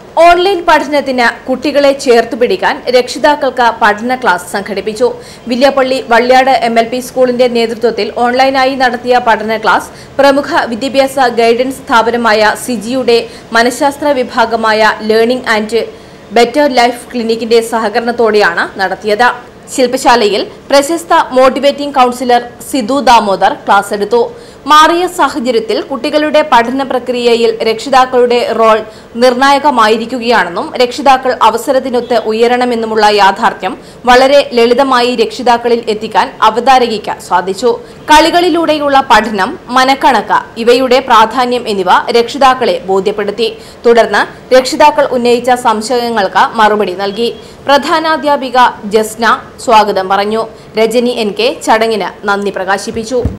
online പഠനത്തിന് കുട്ടികളെ ചേർത്തുപിടിക്കാൻ രക്ഷിതാക്കൾക്ക് പഠന ക്ലാസ് സംഘടിപ്പിച്ചു Villiappally Valliyad M L P സ്കൂളിന്റെ നേതൃത്വത്തിൽ ഓൺലൈനായി നടത്തിയ പഠന ക്ലാസ് പ്രമുഖ വിദ്യാഭ്യാസ ഗൈഡൻസ് സ്ഥാപനമായ സിജിയുടെ മനഃശാസ്ത്ര വിഭാഗമായ ലേണിംഗ് ആൻഡ് ബെറ്റർ ലൈഫ് ക്ലിനിക്കിന്റെ സഹകരണത്തോടെയാണ് നടത്തിയത് ശില്പശാലയിൽ പ്രശസ്ത motivating counsellor Sidhu Damodar class എടുത്തു മാറിയ സാഹചര്യത്തിൽ കുട്ടികളുടെ പഠന പ്രക്രിയയിൽ രക്ഷിതാക്കളുടെ റോൾ നിർണായകമായിരിക്കുകയാണെന്നും രക്ഷിതാക്കൾ അവസരത്തിനൊത്ത് ഉയരണമെന്നുമുള്ള യാഥാർത്ഥ്യം വളരെ ലളിതമായി രക്ഷിതാക്കളിൽ എത്തിക്കാൻ അവതാരകയ്ക്ക് സാധിച്ചു കളികളിലൂടെയുള്ള പഠനം മനക്കണക്ക് ഇവയുടെ പ്രാധാന്യം എന്നിവ രക്ഷിതാക്കളെ ബോധ്യപ്പെടുത്തി തുടർന്ന് രക്ഷിതാക്കൾ ഉന്നയിച്ച സംശയങ്ങൾക്ക് മറുപടി നൽകി പ്രധാനാധ്യാപിക ജസ്ന സ്വാഗതം പറഞ്ഞു രജനി എൻ കെ ചടങ്ങിന് നന്ദി പ്രകാശിപ്പിച്ചു